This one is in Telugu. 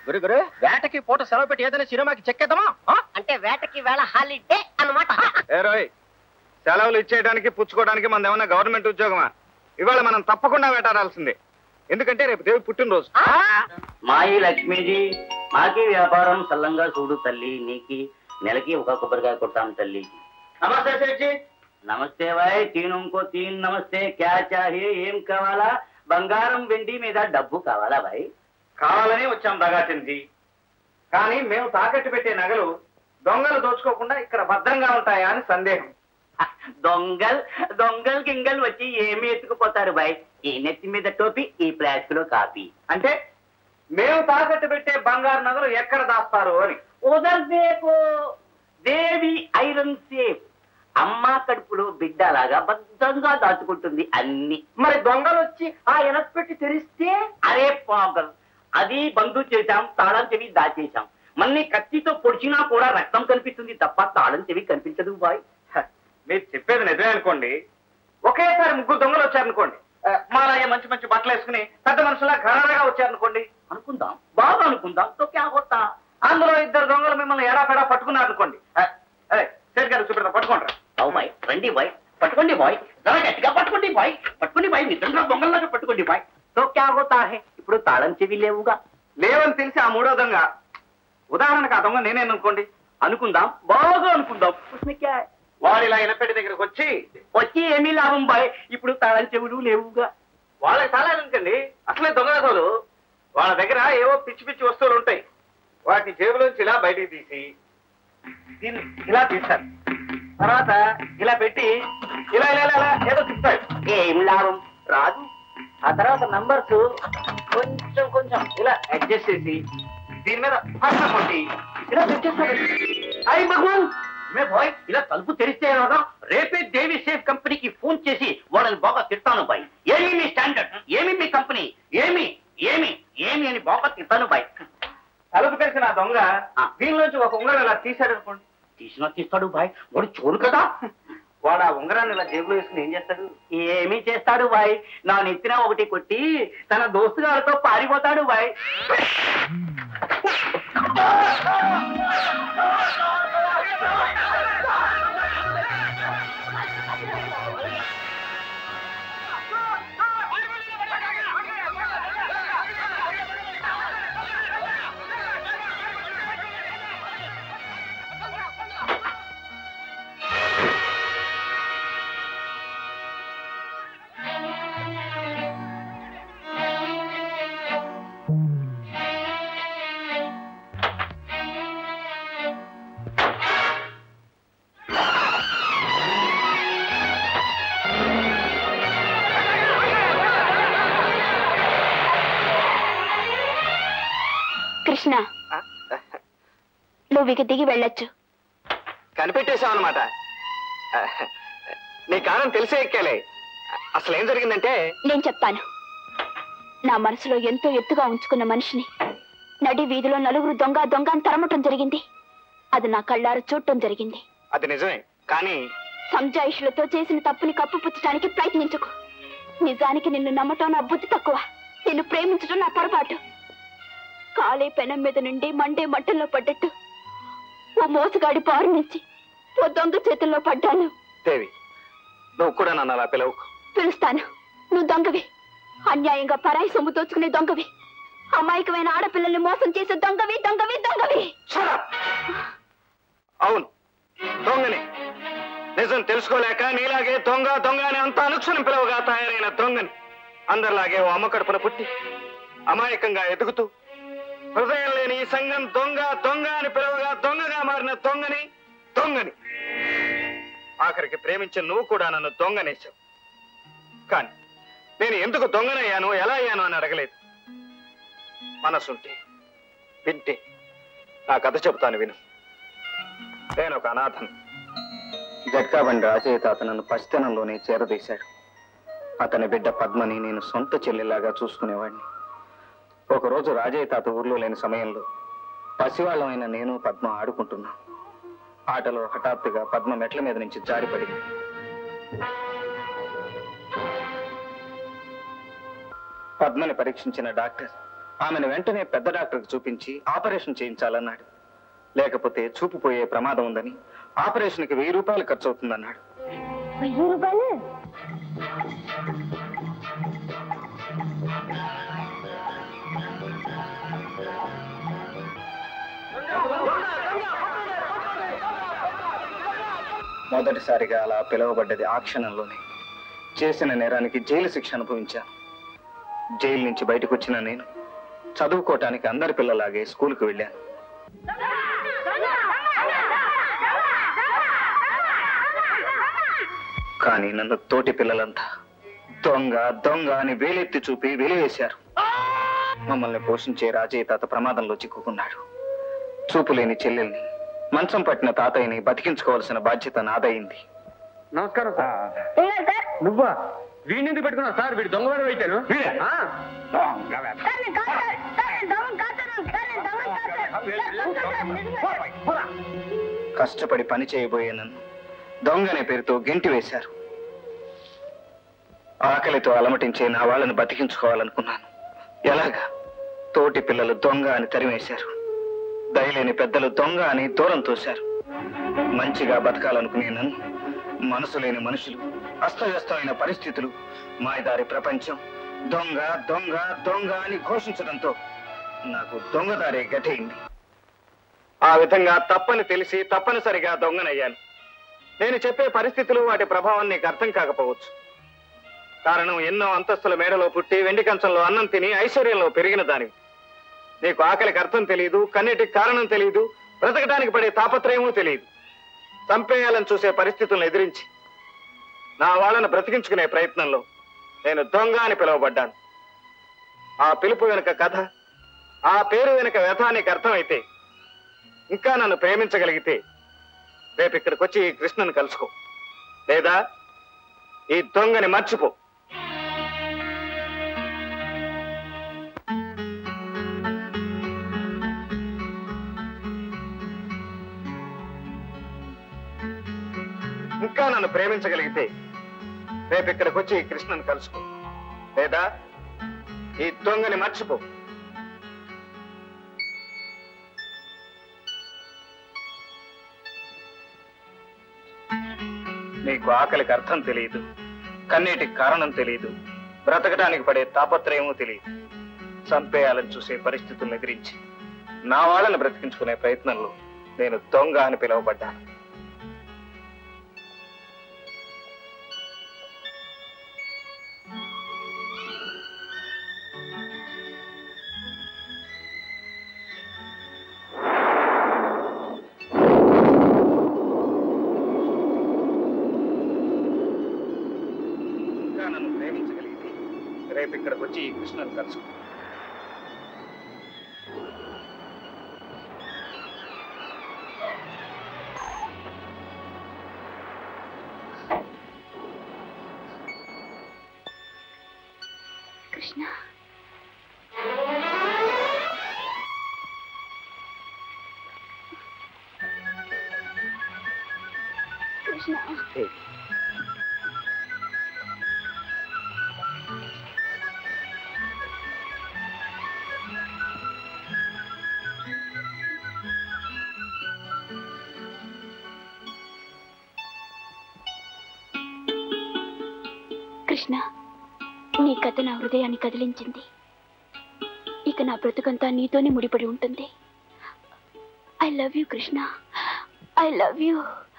గురు గురు వేటకి పూట సెలవు పెట్టి ఏదైనా సినిమాకి చెక్కేద్దామా ఆ? అంటే వేటకి వేళ హాలిడే అన్నమాట ఏ రోయ్ సెలవులు ఇచ్చేయడానికి పుచ్చుకోవడానికి మన ఏమన్నా గవర్నమెంట్ ఉద్యోగమా ఇవాళ మనం తప్పకుండా వేటాడాల్సిందే ఎందుకంటే రేపు దేవి పుట్టినరోజు మాయి లక్ష్మీజీ మాకి వ్యాపారం సల్లంగా చూడు తల్లి నీకి నెలకి ఒక కొబ్బరికాయ కొట్టాం తల్లి నమస్తే సేఠ్జీ నమస్తే భాయ్ తీనుకో తీన్ నమస్తే క్యా చాహే ఏం కావాలా బంగారం వెండి మీద డబ్బు కావాలా భాయ్ కావాలని వచ్చాం దగాచంజీ కానీ మేము తాకట్టు పెట్టే నగలు దొంగలు దోచుకోకుండా ఇక్కడ భద్రంగా ఉంటాయా అని సందేహం దొంగల్ దొంగల్ గింగల్ వచ్చి ఏమి ఎత్తుకుపోతారు భాయ్ ఈ నెత్తి మీద టోపీ ఈ ఫ్లాస్క్ లో కాపీ అంటే మేము తాకట్టు పెట్టే బంగారు నగలు ఎక్కడ దాస్తారు అని ఉదర్ దేకో దేవి ఐరన్ సేఫ్ అమ్మ కడుపులో బిడ్డలాగా భద్రంగా దాచుకుంటుంది అన్ని మరి దొంగలు వచ్చి ఆ వెనక్ పెట్టి తెరిస్తే అరే పాగల్ అది బంధు చేశాం తాళం చెవి దాచేశాం మన్ని కత్తితో పొడిచినా కూడా రక్తం కనిపిస్తుంది తప్ప తాళం చెవి కనిపించదు బాయ్ హ, మీరు చెప్పేది నిజమే అనుకోండి ఒకేసారి ముగ్గురు దొంగలు వచ్చారనుకోండి ఆ, మాలాగే మంచి మంచి బట్టలు వేసుకుని పెద్ద మనుషులా ఘనంగా వచ్చారనుకోండి అనుకుందాం బాగా అనుకుందాం తో క్యా కొత్తా అందులో ఇద్దరు దొంగలు మిమ్మల్ని ఎడాపెడా పట్టుకున్నారు అనుకోండి సేట్ గారు చూపెడతా పట్టుకోండి అవు బాయ్ రండి బాయ్ పట్టుకోండి బాయ్ జరా గట్టిగా పట్టుకోండి బాయ్ పట్టుకోండి బాయ్ నిజంగా దొంగల్లాగా పట్టుకోండి బాయ్ తో క్యా హోతా హే ఇప్పుడు తాళం చెవి లేవుగా లేవని తెలిసి ఆ మూడో దొంగ ఉదాహరణకు ఆ దొంగ నేనే అనుకోండి అనుకుందాం బాగా అనుకుందాం ఉస్మే క్యా హై? వాడు ఇలా ఇనపెట్టి దగ్గరకు వచ్చి వచ్చి ఏమీ లాభం బాయ్ ఇప్పుడు తాళం చెవులు లేవుగా వాళ్ళకి చాలా ఎందుకండి అసలే దొంగలు వాళ్ళ దగ్గర ఏవో పిచ్చి పిచ్చి వస్తువులు ఉంటాయి వాటి జేబులోంచి ఇలా బయటికి తీసి దీన్ని ఇలా తీస్తారు తర్వాత ఇలా పెట్టి ఇలా ఇలా ఇలా ఇలా ఏదో తిప్పుతారు ఏం లాభం రాదు ఆ తర్వాత నంబర్స్ కొంచెం కొంచెం ఇలా అడ్జస్ట్ చేసి దీని మీద పట్ల కొట్టి ఇలా తెచ్చేస్తారు అయ్యి భగవాన్ మే బాయ్ ఇలా తలుపు తెరిస్తే ఎలాగా రేపే దేవి సేఫ్ కంపెనీకి ఫోన్ చేసి వాళ్ళని బాగా తిడతాను బాయ్ ఏమి మీ స్టాండర్డ్ ఏమి మీ కంపెనీ ఏమి ఏమి ఏమి అని బాగా తిడతాను బాయ్ తలుపు తెలిసిన ఆ దొంగ ఆ. దీనిలోంచి ఒక ఉంగరం ఇలా తీశాడు అనుకోండి తీసినా తీస్తాడు బాయ్ వాడు చోరు కదా వాడు ఆ ఉంగరాన్ని ఇలా జేబులో వేసుకుని ఏం చేస్తాడు ఏమి చేస్తాడు బాయ్ నా నెత్తిన ఒకటి కొట్టి తన దోస్తు గారితో పారిపోతాడు బాయ్ కృష్ణ నువ్వు ఇక దిగి వెళ్ళొచ్చు కనిపెట్టేశావు అనమాట నీ కారణం తెలిసే ఎక్కాలే అసలు ఏం జరిగిందంటే నేను చెప్తాను నా మనసులో ఎంతో ఎత్తుగా ఉంచుకున్న మనిషిని నడి వీధిలో నలుగురు దొంగ దొంగ అని తరమటం జరిగింది అది నా కళ్ళారు చూడటం జరిగింది అది నిజమే కానీ సంజాయిషులతో చేసిన తప్పుని కప్పుపుచ్చడానికి ప్రయత్నించకు నిజానికి నిన్ను నమ్మటం నా బుద్ధి తక్కువ నిన్ను ప్రేమించడం నా పొరపాటు కాలే పెనం మీద నుండి మండే మంటల్లో పడ్డట్టు ఓ మోసగాడి బారు నుంచి ఓ దొంగ చేతుల్లో పడ్డాను దేవి నువ్వు కూడా నన్ను అలా పిలవకు పిలుస్తాను నువ్వు దొంగవి అన్యాయంగా పరాయి సొమ్ము దోచుకునే దొంగవి అమాయకమైన ఆడపిల్లల్ని మోసం చేసే దొంగవి దొంగవి దొంగవి Shut up! అవును దొంగని నిజం తెలుసుకోలేక నీలాగే దొంగ దొంగ అని అంత అనుక్షణం పిలవగా తయారైన దొంగని అందరిలాగే ఓ అమ్మ కడుపున పుట్టి అమాయకంగా ఎదుగుతూ హృదయం లేని ఈ సంఘం దొంగ దొంగ అని పిలవగా దొంగగా మారిన దొంగని దొంగని ఆఖరికి ప్రేమించిన నువ్వు కూడా నన్ను దొంగనేశావు కానీ నేను ఎందుకు దొంగనయ్యాను ఎలా అయ్యాను అని అడగలేదు మనసుంటే వింటే నా కథ చెబుతాను విను నేను ఒక అనాథను జట్కాబండి రాజయ్య అతను పసితనంలోనే చేరదీశాడు అతని బిడ్డ పద్మని నేను సొంత చెల్లెలాగా చూసుకునేవాడిని ఒకరోజు రాజయ్య తాత ఊర్లో లేని సమయంలో పసివాళ్ళమైన నేను పద్మ ఆడుకుంటున్నా ఆటలో హఠాత్తుగా పద్మ మెట్ల మీద నుంచి జారిపడింది పద్మని పరీక్షించిన డాక్టర్ ఆమెను వెంటనే పెద్ద డాక్టర్కి చూపించి ఆపరేషన్ చేయించాలన్నాడు లేకపోతే చూపు పోయే ప్రమాదం ఉందని ఆపరేషన్కి వెయ్యి రూపాయలు ఖర్చు అవుతుందన్నాడు వెయ్యి రూపాయలు మొదటిసారిగా అలా పిలువబడ్డది ఆ క్షణంలోనే చేసిన నేరానికి జైలు శిక్ష అనుభవించాను జైలు నుంచి బయటకు వచ్చిన నేను చదువుకోవటానికి అందరి పిల్లలాగే స్కూల్కి వెళ్ళాను కానీ నన్ను తోటి పిల్లలంతా దొంగ దొంగ అని వేలెత్తి చూపి వెలివేశారు మమ్మల్ని పోషించే రాజయ్య తాత ప్రమాదంలో చిక్కుకున్నాడు చూపు లేని చెల్లెల్ని మంచం పట్టిన తాతయ్యని బతికించుకోవాల్సిన బాధ్యత నాదయింది నమస్కారం సార్ నువ్వా వీడిని ఎందుకు పెట్టుకున్నావు సార్ వీడు దొంగవాడు అయితాను కష్టపడి పని చేయబోయే నన్ను దొంగనే పేరుతో గెంటి వేశారు ఆకలితో అలమటించే నా వాళ్ళని బతికించుకోవాలనుకున్నాను ఎలాగా తోటి పిల్లలు దొంగ అని తరిమేశారు దయలేని పెద్దలు దొంగ అని దూరం తోశారు మంచిగా బతకాలనుకునే నన్ను మనసు లేని మనుషులు అస్తవ్యస్తమైన పరిస్థితులు మాయదారి ప్రపంచం దొంగ దొంగ దొంగ అని ఘోషించడంతో నాకు దొంగదారే గటైంది ఆ విధంగా తప్పని తెలిసి తప్పనిసరిగా దొంగనయ్యాను నేను చెప్పే పరిస్థితులు వాటి ప్రభావం నీకు అర్థం కాకపోవచ్చు కారణం ఎన్నో అంతస్తుల మేడలో పుట్టి వెండి కంచంలో అన్నం తిని ఐశ్వర్యంలో పెరిగిన దానివి నీకు ఆకలికి అర్థం తెలియదు కన్నిటికి కారణం తెలియదు బ్రతకడానికి పడే తాపత్రయమూ తెలియదు చంపేయాలని చూసే పరిస్థితులను ఎదిరించి నా వాళ్ళను బ్రతికించుకునే ప్రయత్నంలో నేను దొంగ అని పిలువబడ్డాను ఆ పిలుపు వెనుక కథ ఆ పేరు వెనుక వ్యథ నీకు అర్థమైతే ఇంకా నన్ను ప్రేమించగలిగితే రేపు ఇక్కడికి వచ్చి ఈ కృష్ణను కలుసుకో లేదా ఈ దొంగని మర్చిపో ఇంకా నన్ను ప్రేమించగలిగితే రేపు ఇక్కడికి వచ్చి ఈ కృష్ణను కలుసుకో లేదా ఈ దొంగని మర్చిపో నీకు ఆకలికి అర్థం తెలియదు కన్నీటికి కారణం తెలియదు బ్రతకడానికి పడే తాపత్రయమూ తెలియదు చంపేయాలని చూసే పరిస్థితులను ఎదిరించి నా వాళ్ళని బ్రతికించుకునే ప్రయత్నంలో నేను దొంగ అని పిలువబడ్డాను ఇంకా నన్ను ప్రేమించగలిగితే రేపు ఇక్కడికి వచ్చి ఈ కృష్ణను కలుసుకో కృష్ణ కృష్ణ కృష్ణ నీ కథ నా హృదయాన్ని కదిలించింది ఇక నా బ్రతుకంతా నీతోనే ముడిపడి ఉంటుంది I love you Krishna I love you